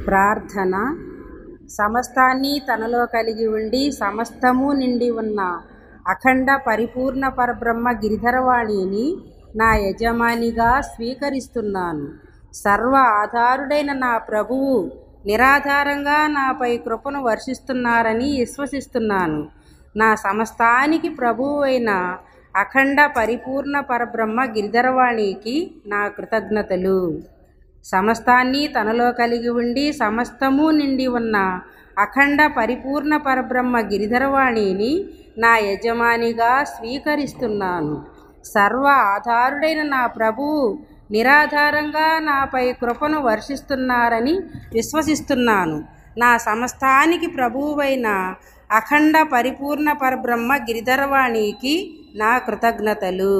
ప్రార్థన సమస్తాన్ని తనలో కలిగి ఉండి సమస్తము నిండి ఉన్న అఖండ పరిపూర్ణ పరబ్రహ్మ గిరిధరవాణిని నా యజమానిగా స్వీకరిస్తున్నాను సర్వ ఆధారుడైన నా ప్రభువు నిరాధారంగా నాపై కృపను వర్షిస్తున్నారని విశ్వసిస్తున్నాను నా సమస్తానికి ప్రభువు అయిన అఖండ పరిపూర్ణ పరబ్రహ్మ గిరిధరవాణికి నా కృతజ్ఞతలు సమస్తాన్ని తనలో కలిగి ఉండి సమస్తము నిండి ఉన్న అఖండ పరిపూర్ణ పరబ్రహ్మ గిరిధరవాణిని నా యజమానిగా స్వీకరిస్తున్నాను సర్వ ఆధారుడైన నా ప్రభువు నిరాధారంగా నాపై కృపను వర్షిస్తున్నారని విశ్వసిస్తున్నాను నా సమస్తానికి ప్రభువైన అఖండ పరిపూర్ణ పరబ్రహ్మ గిరిధరవాణికి నా కృతజ్ఞతలు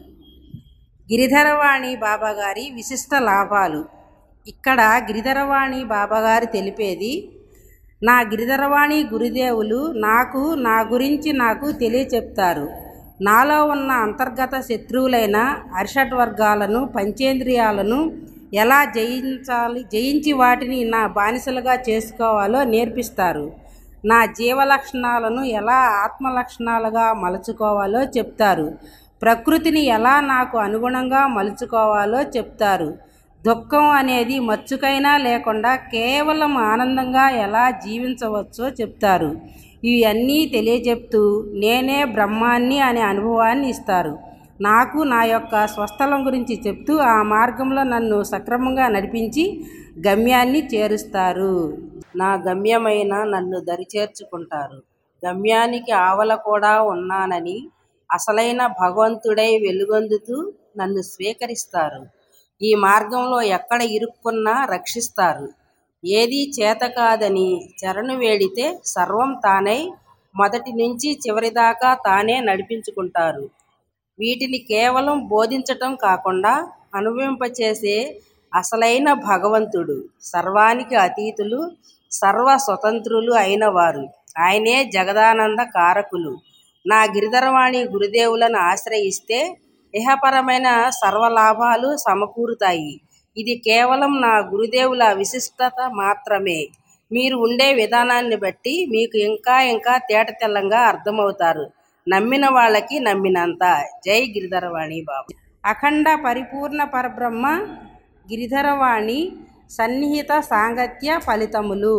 గిరిధరవాణి బాబాగారి విశిష్ట లాభాలు ఇక్కడ గిరిధరవాణి బాబాగారు తెలిపేది నా గిరిధరవాణి గురుదేవులు నాకు నా గురించి నాకు తెలియచెప్తారు నాలో ఉన్న అంతర్గత శత్రువులైన అరిషట్ వర్గాలను పంచేంద్రియాలను ఎలా జయించాలి జయించి వాటిని నా బానిసలుగా చేసుకోవాలో నేర్పిస్తారు నా జీవ లక్షణాలను ఎలా ఆత్మ లక్షణాలుగా మలుచుకోవాలో చెప్తారు ప్రకృతిని ఎలా నాకు అనుగుణంగా మలుచుకోవాలో చెప్తారు దుఃఖం అనేది మచ్చుకైనా లేకుండా కేవలం ఆనందంగా ఎలా జీవించవచ్చో చెప్తారు ఇవన్నీ తెలియజెప్తూ నేనే బ్రహ్మాన్ని అనే అనుభవాన్ని ఇస్తారు నాకు నా యొక్క స్వస్థలం గురించి చెప్తూ ఆ మార్గంలో నన్ను సక్రమంగా నడిపించి గమ్యాన్ని చేరుస్తారు నా గమ్యమైన నన్ను దరిచేర్చుకుంటారు గమ్యానికి ఆవల కూడా ఉన్నానని అసలైన భగవంతుడై వెలుగొందుతూ నన్ను స్వీకరిస్తారు ఈ మార్గంలో ఎక్కడ ఇరుక్కున్నా రక్షిస్తారు ఏదీ చేత కాదని చరణు వేడితే సర్వం తానై మొదటి నుంచి చివరిదాకా తానే నడిపించుకుంటారు వీటిని కేవలం బోధించటం కాకుండా అనుభవింపచేసే అసలైన భగవంతుడు సర్వానికి అతీతులు సర్వ స్వతంత్రులు అయిన వారు ఆయనే జగదానంద కారకులు నా గిరిధరవాణి గురుదేవులను ఆశ్రయిస్తే ఇహపరమైన సర్వలాభాలు సమకూరుతాయి ఇది కేవలం నా గురుదేవుల విశిష్టత మాత్రమే మీరు ఉండే విధానాన్ని బట్టి మీకు ఇంకా ఇంకా తేటతెల్లంగా అర్థమవుతారు నమ్మిన వాళ్ళకి నమ్మినంత జై గిరిధరవాణి బాబు అఖండ పరిపూర్ణ పరబ్రహ్మ గిరిధరవాణి సన్నిహిత సాంగత్య ఫలితములు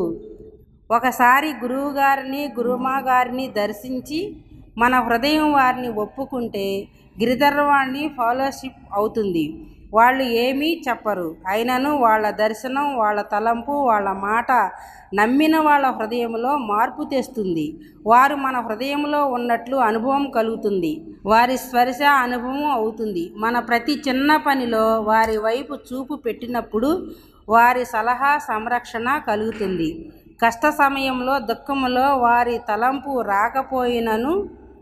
ఒకసారి గురువుగారిని గురుమా గారిని దర్శించి మన హృదయం వారిని ఒప్పుకుంటే గిరిధరవాణి ఫాలోషిప్ అవుతుంది వాళ్ళు ఏమీ చెప్పరు అయినను వాళ్ళ దర్శనం వాళ్ళ తలంపు వాళ్ళ మాట నమ్మిన వాళ్ళ హృదయంలో మార్పు తెస్తుంది వారు మన హృదయంలో ఉన్నట్లు అనుభవం కలుగుతుంది వారి స్పర్శ అనుభవం అవుతుంది మన ప్రతి చిన్న పనిలో వారి వైపు చూపు పెట్టినప్పుడు వారి సలహా సంరక్షణ కలుగుతుంది కష్ట సమయంలో దుఃఖములో వారి తలంపు రాకపోయినను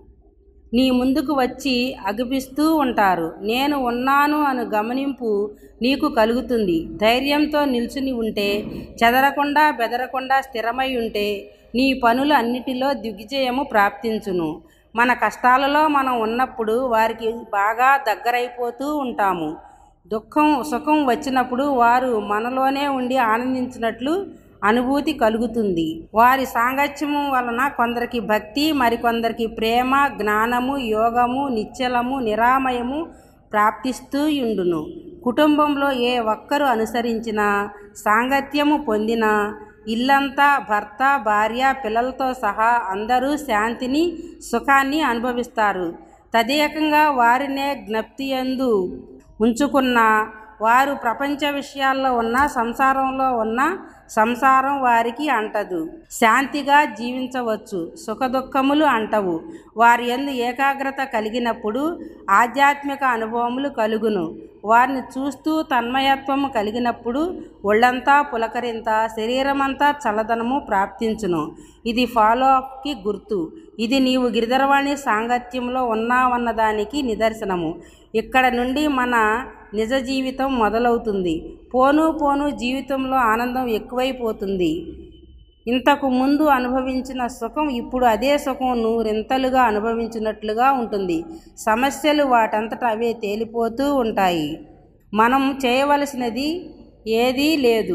నీ ముందుకు వచ్చి అగిపిస్తూ ఉంటారు నేను ఉన్నాను అను గమనింపు నీకు కలుగుతుంది ధైర్యంతో నిల్చుని ఉంటే చెదరకుండా బెదరకుండా స్థిరమై ఉంటే నీ పనులు అన్నిటిలో దిగ్విజయము ప్రాప్తించును మన కష్టాలలో మనం ఉన్నప్పుడు వారికి బాగా దగ్గరైపోతూ ఉంటాము దుఃఖం సుఖం వచ్చినప్పుడు వారు మనలోనే ఉండి ఆనందించినట్లు అనుభూతి కలుగుతుంది వారి సాంగత్యము వలన కొందరికి భక్తి మరికొందరికి ప్రేమ జ్ఞానము యోగము నిశ్చలము నిరామయము ప్రాప్తిస్తూ ఉండును కుటుంబంలో ఏ ఒక్కరు అనుసరించినా సాంగత్యము పొందినా ఇల్లంతా భర్త భార్య పిల్లలతో సహా అందరూ శాంతిని సుఖాన్ని అనుభవిస్తారు తదేకంగా వారినే జ్ఞప్తి ఎందు ఉంచుకున్న వారు ప్రపంచ విషయాల్లో ఉన్న సంసారంలో ఉన్న సంసారం వారికి అంటదు శాంతిగా జీవించవచ్చు సుఖదుఖములు అంటవు వారి ఎందు ఏకాగ్రత కలిగినప్పుడు ఆధ్యాత్మిక అనుభవములు కలుగును వారిని చూస్తూ తన్మయత్వము కలిగినప్పుడు ఒళ్ళంతా పులకరింత శరీరమంతా చల్లదనము ప్రాప్తించును ఇది ఫాలో అప్కి గుర్తు ఇది నీవు గిరిధరవాణి సాంగత్యంలో ఉన్నావన్నదానికి నిదర్శనము ఇక్కడ నుండి మన నిజ జీవితం మొదలవుతుంది పోను పోను జీవితంలో ఆనందం ఎక్కువైపోతుంది ఇంతకు ముందు అనుభవించిన సుఖం ఇప్పుడు అదే సుఖం నూరింతలుగా అనుభవించినట్లుగా ఉంటుంది సమస్యలు వాటంతట అవే తేలిపోతూ ఉంటాయి మనం చేయవలసినది ఏదీ లేదు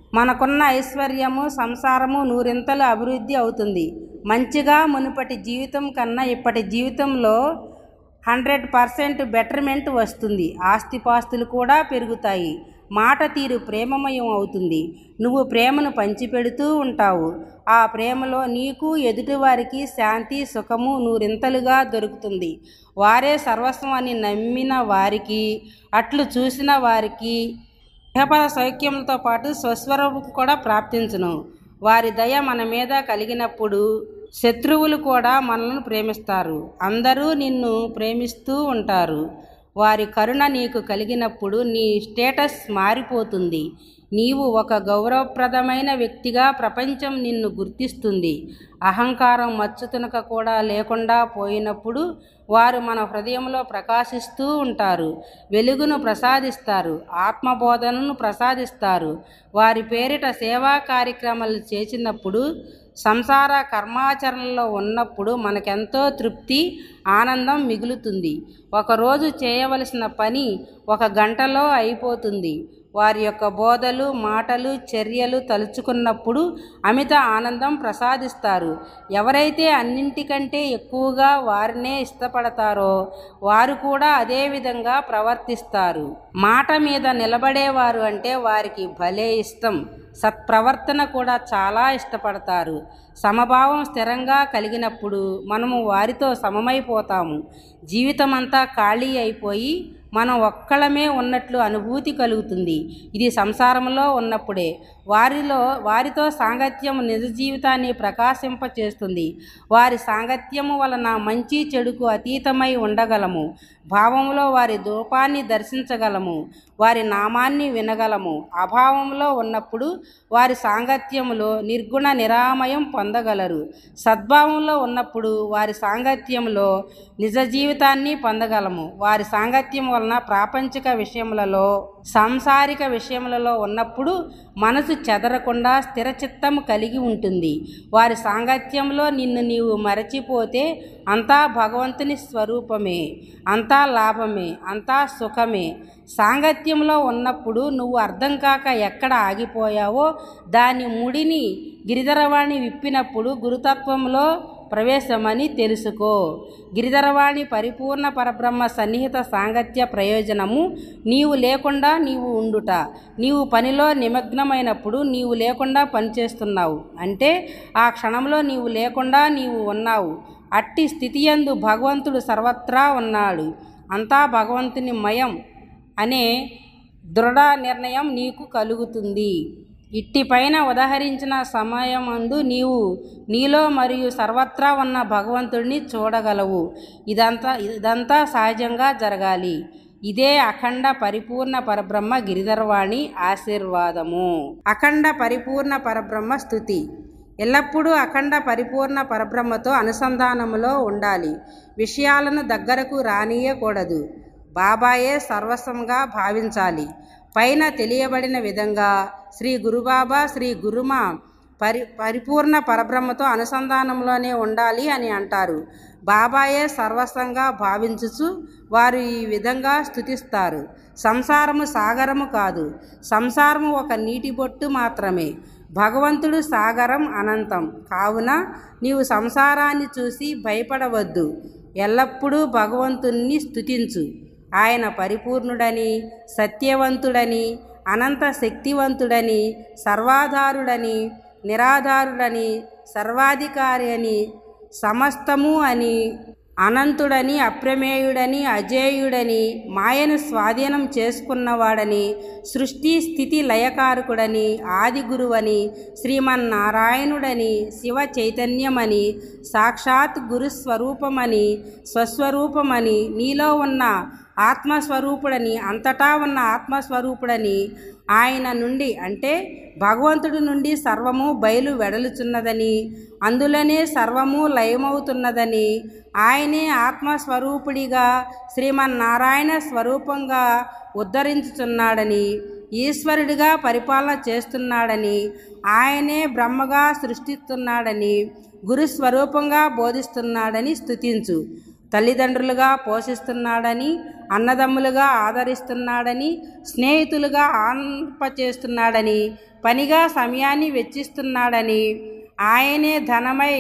మనకున్న ఐశ్వర్యము సంసారము నూరింతలు అభివృద్ధి అవుతుంది మంచిగా మునుపటి జీవితం కన్నా ఇప్పటి జీవితంలో హండ్రెడ్ పర్సెంట్ బెటర్మెంట్ వస్తుంది ఆస్తిపాస్తులు కూడా పెరుగుతాయి మాట తీరు ప్రేమమయం అవుతుంది నువ్వు ప్రేమను పంచిపెడుతూ ఉంటావు ఆ ప్రేమలో నీకు ఎదుటివారికి శాంతి సుఖము నూరింతలుగా దొరుకుతుంది వారే సర్వస్వం అని నమ్మిన వారికి అట్లు చూసిన వారికి ఇహపర సౌఖ్యంతో పాటు స్వస్వరం కూడా ప్రాప్తించును వారి దయ మన మీద కలిగినప్పుడు శత్రువులు కూడా మనల్ని ప్రేమిస్తారు అందరూ నిన్ను ప్రేమిస్తూ ఉంటారు వారి కరుణ నీకు కలిగినప్పుడు నీ స్టేటస్ మారిపోతుంది నీవు ఒక గౌరవప్రదమైన వ్యక్తిగా ప్రపంచం నిన్ను గుర్తిస్తుంది అహంకారం మచ్చుతునక కూడా లేకుండా పోయినప్పుడు వారు మన హృదయంలో ప్రకాశిస్తూ ఉంటారు వెలుగును ప్రసాదిస్తారు ఆత్మబోధనను ప్రసాదిస్తారు వారి పేరిట సేవా కార్యక్రమాలు చేసినప్పుడు సంసార కర్మాచరణలో ఉన్నప్పుడు మనకెంతో తృప్తి ఆనందం మిగులుతుంది ఒకరోజు చేయవలసిన పని ఒక గంటలో అయిపోతుంది వారి యొక్క బోధలు మాటలు చర్యలు తలుచుకున్నప్పుడు అమిత ఆనందం ప్రసాదిస్తారు ఎవరైతే అన్నింటికంటే ఎక్కువగా వారినే ఇష్టపడతారో వారు కూడా అదే విధంగా ప్రవర్తిస్తారు మాట మీద నిలబడేవారు అంటే వారికి భలే ఇష్టం సత్ప్రవర్తన కూడా చాలా ఇష్టపడతారు సమభావం స్థిరంగా కలిగినప్పుడు మనము వారితో సమమైపోతాము జీవితమంతా ఖాళీ అయిపోయి మనం ఒక్కళమే ఉన్నట్లు అనుభూతి కలుగుతుంది ఇది సంసారంలో ఉన్నప్పుడే వారిలో వారితో సాంగత్యం నిజ జీవితాన్ని ప్రకాశింపచేస్తుంది వారి సాంగత్యము వలన మంచి చెడుకు అతీతమై ఉండగలము భావంలో వారి దూపాన్ని దర్శించగలము వారి నామాన్ని వినగలము అభావంలో ఉన్నప్పుడు వారి సాంగత్యములో నిర్గుణ నిరామయం పొందగలరు సద్భావంలో ఉన్నప్పుడు వారి సాంగత్యంలో నిజ జీవితాన్ని పొందగలము వారి సాంగత్యం వలన ప్రాపంచిక విషయములలో సాంసారిక విషయములలో ఉన్నప్పుడు మనసు చెదరకుండా స్థిరచిత్తం కలిగి ఉంటుంది వారి సాంగత్యంలో నిన్ను నీవు మరచిపోతే అంతా భగవంతుని స్వరూపమే అంతా లాభమే అంతా సుఖమే సాంగత్యంలో ఉన్నప్పుడు నువ్వు అర్థం కాక ఎక్కడ ఆగిపోయావో దాని ముడిని గిరిధరవాణి విప్పినప్పుడు గురుతత్వంలో ప్రవేశమని తెలుసుకో గిరిధరవాణి పరిపూర్ణ పరబ్రహ్మ సన్నిహిత సాంగత్య ప్రయోజనము నీవు లేకుండా నీవు ఉండుట నీవు పనిలో నిమగ్నమైనప్పుడు నీవు లేకుండా పనిచేస్తున్నావు అంటే ఆ క్షణంలో నీవు లేకుండా నీవు ఉన్నావు అట్టి స్థితియందు భగవంతుడు సర్వత్రా ఉన్నాడు అంతా భగవంతుని మయం అనే దృఢ నిర్ణయం నీకు కలుగుతుంది ఇట్టి పైన ఉదహరించిన సమయమందు నీవు నీలో మరియు సర్వత్రా ఉన్న భగవంతుడిని చూడగలవు ఇదంతా ఇదంతా సహజంగా జరగాలి ఇదే అఖండ పరిపూర్ణ పరబ్రహ్మ గిరిధర్వాణి ఆశీర్వాదము అఖండ పరిపూర్ణ పరబ్రహ్మ స్థుతి ఎల్లప్పుడూ అఖండ పరిపూర్ణ పరబ్రహ్మతో అనుసంధానములో ఉండాలి విషయాలను దగ్గరకు రానియకూడదు బాబాయే సర్వస్వంగా భావించాలి పైన తెలియబడిన విధంగా శ్రీ గురుబాబా శ్రీ గురుమ పరి పరిపూర్ణ పరబ్రహ్మతో అనుసంధానంలోనే ఉండాలి అని అంటారు బాబాయే సర్వస్వంగా భావించుచు వారు ఈ విధంగా స్థుతిస్తారు సంసారము సాగరము కాదు సంసారము ఒక నీటి బొట్టు మాత్రమే భగవంతుడు సాగరం అనంతం కావున నీవు సంసారాన్ని చూసి భయపడవద్దు ఎల్లప్పుడూ భగవంతుణ్ణి స్తుతించు ఆయన పరిపూర్ణుడని సత్యవంతుడని అనంత శక్తివంతుడని సర్వాధారుడని నిరాధారుడని సర్వాధికారి అని సమస్తము అని అనంతుడని అప్రమేయుడని అజేయుడని మాయను స్వాధీనం చేసుకున్నవాడని సృష్టి స్థితి లయకారకుడని ఆది గురువని శ్రీమన్నారాయణుడని శివ చైతన్యమని సాక్షాత్ గురుస్వరూపమని స్వస్వరూపమని నీలో ఉన్న ఆత్మస్వరూపుడని అంతటా ఉన్న ఆత్మస్వరూపుడని ఆయన నుండి అంటే భగవంతుడి నుండి సర్వము బయలు వెడలుచున్నదని అందులోనే సర్వము లయమవుతున్నదని ఆయనే ఆత్మస్వరూపుడిగా శ్రీమన్నారాయణ స్వరూపంగా ఉద్ధరించుచున్నాడని ఈశ్వరుడిగా పరిపాలన చేస్తున్నాడని ఆయనే బ్రహ్మగా సృష్టిస్తున్నాడని గురుస్వరూపంగా బోధిస్తున్నాడని స్తుతించు తల్లిదండ్రులుగా పోషిస్తున్నాడని అన్నదమ్ములుగా ఆదరిస్తున్నాడని స్నేహితులుగా ఆంపచేస్తున్నాడని పనిగా సమయాన్ని వెచ్చిస్తున్నాడని ఆయనే ధనమై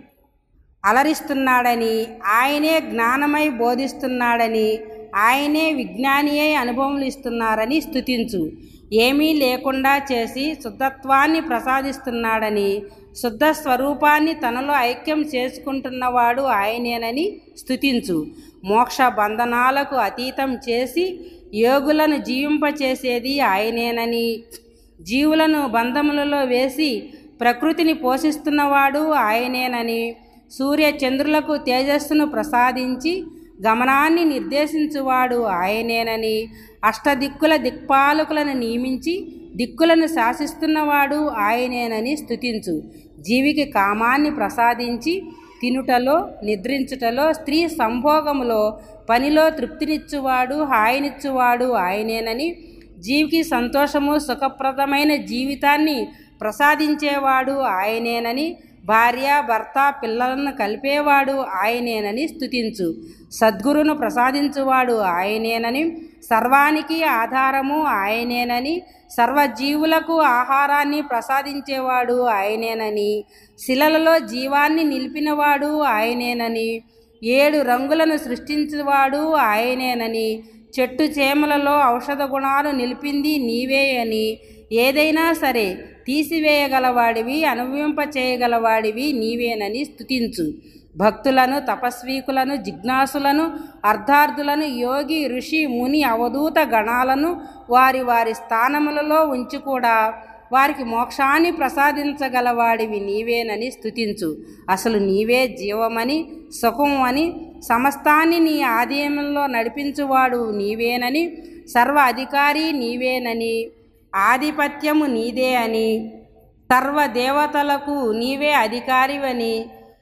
అలరిస్తున్నాడని ఆయనే జ్ఞానమై బోధిస్తున్నాడని ఆయనే విజ్ఞాని అయి అనుభవములు ఇస్తున్నారని స్తుతించు ఏమీ లేకుండా చేసి శుద్ధత్వాన్ని ప్రసాదిస్తున్నాడని శుద్ధ స్వరూపాన్ని తనలో ఐక్యం చేసుకుంటున్నవాడు ఆయనేనని స్తుతించు మోక్ష బంధనాలకు అతీతం చేసి యోగులను జీవింపచేసేది ఆయనేనని జీవులను బంధములలో వేసి ప్రకృతిని పోషిస్తున్నవాడు ఆయనేనని సూర్య చంద్రులకు తేజస్సును ప్రసాదించి గమనాన్ని నిర్దేశించువాడు ఆయనేనని అష్టదిక్కుల దిక్పాలకులను నియమించి దిక్కులను శాసిస్తున్నవాడు ఆయనేనని స్తుతించు జీవికి కామాన్ని ప్రసాదించి తినుటలో నిద్రించుటలో స్త్రీ సంభోగములో పనిలో తృప్తినిచ్చువాడు హాయినిచ్చువాడు ఆయనేనని జీవికి సంతోషము సుఖప్రదమైన జీవితాన్ని ప్రసాదించేవాడు ఆయనేనని భార్య భర్త పిల్లలను కలిపేవాడు ఆయనేనని స్తుతించు సద్గురును ప్రసాదించువాడు ఆయనేనని సర్వానికి ఆధారము ఆయనేనని సర్వజీవులకు ఆహారాన్ని ప్రసాదించేవాడు ఆయనేనని శిలలలో జీవాన్ని నిలిపినవాడు ఆయనేనని ఏడు రంగులను సృష్టించేవాడు ఆయనేనని చెట్టు చేమలలో ఔషధ గుణాలు నిలిపింది నీవే అని ఏదైనా సరే తీసివేయగలవాడివి అనుభవింపచేయగలవాడివి నీవేనని స్తుతించు భక్తులను తపస్వీకులను జిజ్ఞాసులను అర్ధార్థులను యోగి ఋషి ముని అవధూత గణాలను వారి వారి స్థానములలో ఉంచి కూడా వారికి మోక్షాన్ని ప్రసాదించగలవాడివి నీవేనని స్తుతించు అసలు నీవే జీవమని సుఖం అని సమస్తాన్ని నీ ఆధీనంలో నడిపించువాడు నీవేనని సర్వ అధికారి నీవేనని ఆధిపత్యము నీదే అని సర్వ దేవతలకు నీవే అధికారివని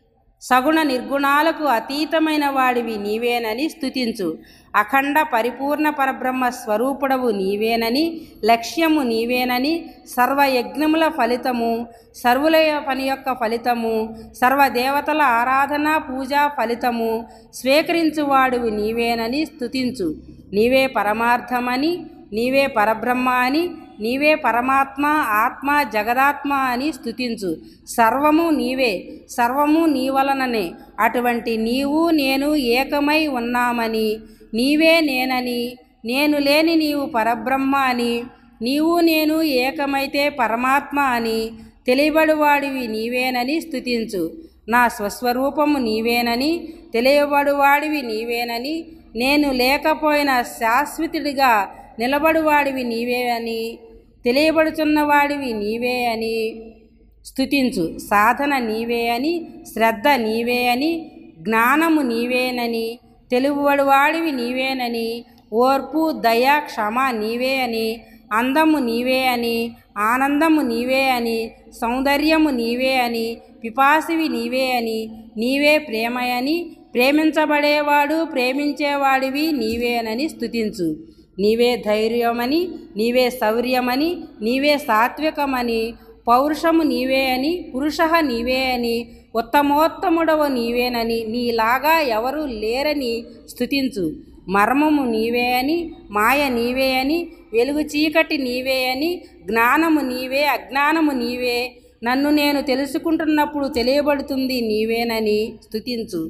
సగుణ నిర్గుణాలకు అతీతమైన వాడివి నీవేనని స్తుతించు అఖండ పరిపూర్ణ పరబ్రహ్మ స్వరూపుడవు నీవేనని లక్ష్యము నీవేనని సర్వయజ్ఞముల ఫలితము సర్వుల పని యొక్క ఫలితము సర్వదేవతల ఆరాధన పూజ ఫలితము స్వీకరించువాడువు నీవేనని స్తుతించు నీవే పరమార్థమని నీవే పరబ్రహ్మ అని నీవే పరమాత్మ ఆత్మ జగదాత్మ అని స్తుతించు సర్వము నీవే సర్వము నీ వలననే అటువంటి నీవు నేను ఏకమై ఉన్నామని నీవే నేనని నేను లేని నీవు పరబ్రహ్మ అని నీవు నేను ఏకమైతే పరమాత్మ అని తెలియబడువాడివి నీవేనని స్తుతించు నా స్వస్వరూపము నీవేనని తెలియబడువాడివి నీవేనని నేను లేకపోయినా శాశ్వతుడిగా నిలబడువాడివి నీవే అని తెలియబడుచున్నవాడివి నీవే అని స్తుతించు సాధన నీవే అని శ్రద్ధ నీవే అని జ్ఞానము నీవేనని తెలుగుబడివాడివి నీవేనని ఓర్పు దయ క్షమ నీవే అని అందము నీవే అని ఆనందము నీవే అని సౌందర్యము నీవే అని పిపాసివి నీవే అని నీవే ప్రేమయని ప్రేమించబడేవాడు ప్రేమించేవాడివి నీవేనని స్తుతించు నీవే ధైర్యమని నీవే శౌర్యమని నీవే సాత్వికమని పౌరుషము నీవే అని పురుష నీవే అని ఉత్తమోత్తముడవు నీవేనని నీలాగా ఎవరు లేరని స్తుతించు మర్మము నీవే అని మాయ నీవే అని వెలుగు చీకటి నీవే అని జ్ఞానము నీవే అజ్ఞానము నీవే నన్ను నేను తెలుసుకుంటున్నప్పుడు తెలియబడుతుంది నీవేనని స్తుతించు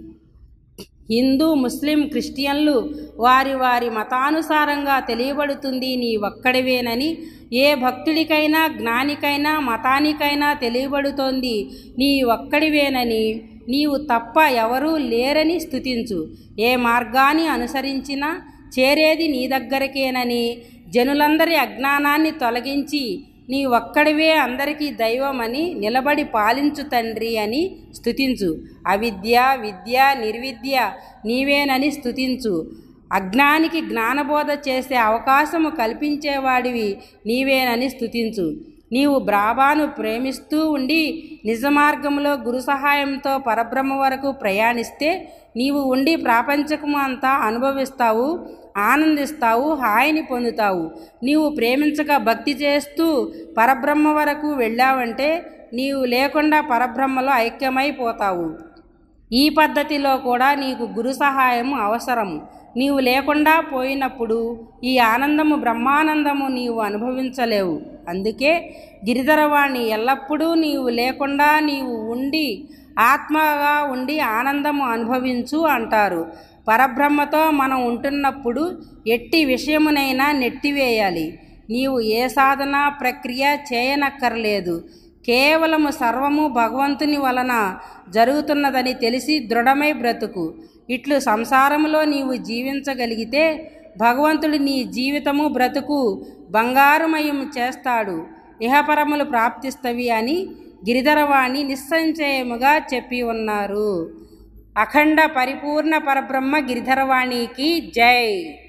హిందూ ముస్లిం క్రిస్టియన్లు వారి వారి మతానుసారంగా తెలియబడుతుంది నీ ఒక్కడివేనని ఏ భక్తుడికైనా జ్ఞానికైనా మతానికైనా తెలియబడుతోంది నీ ఒక్కడివేనని నీవు తప్ప ఎవరూ లేరని స్తుతించు ఏ మార్గాన్ని అనుసరించినా చేరేది నీ దగ్గరకేనని జనులందరి అజ్ఞానాన్ని తొలగించి నీ ఒక్కడివే అందరికీ దైవమని నిలబడి పాలించు తండ్రి అని స్తుతించు అవిద్య విద్య నిర్విద్య నీవేనని స్తుతించు అజ్ఞానికి జ్ఞానబోధ చేసే అవకాశము కల్పించేవాడివి నీవేనని స్తుతించు నీవు బ్రాబాను ప్రేమిస్తూ ఉండి నిజ మార్గంలో గురు సహాయంతో పరబ్రహ్మ వరకు ప్రయాణిస్తే నీవు ఉండి ప్రాపంచకము అంతా అనుభవిస్తావు ఆనందిస్తావు హాయిని పొందుతావు నీవు ప్రేమించక భక్తి చేస్తూ పరబ్రహ్మ వరకు వెళ్ళావంటే నీవు లేకుండా పరబ్రహ్మలో ఐక్యమైపోతావు ఈ పద్ధతిలో కూడా నీకు గురు సహాయం అవసరం నీవు లేకుండా పోయినప్పుడు ఈ ఆనందము బ్రహ్మానందము నీవు అనుభవించలేవు అందుకే గిరిధరవాణి ఎల్లప్పుడూ నీవు లేకుండా నీవు ఉండి ఆత్మగా ఉండి ఆనందము అనుభవించు అంటారు పరబ్రహ్మతో మనం ఉంటున్నప్పుడు ఎట్టి విషయమునైనా నెట్టివేయాలి నీవు ఏ సాధన ప్రక్రియ చేయనక్కర్లేదు కేవలము సర్వము భగవంతుని వలన జరుగుతున్నదని తెలిసి దృఢమై బ్రతుకు ఇట్లు సంసారములో నీవు జీవించగలిగితే భగవంతుడు నీ జీవితము బ్రతుకు బంగారుమయం చేస్తాడు ఇహపరములు ప్రాప్తిస్తవి అని గిరిధరవాణి నిస్సంశయముగా చెప్పి ఉన్నారు అఖండ పరిపూర్ణ పరబ్రహ్మ గిరిధరవాణికి జై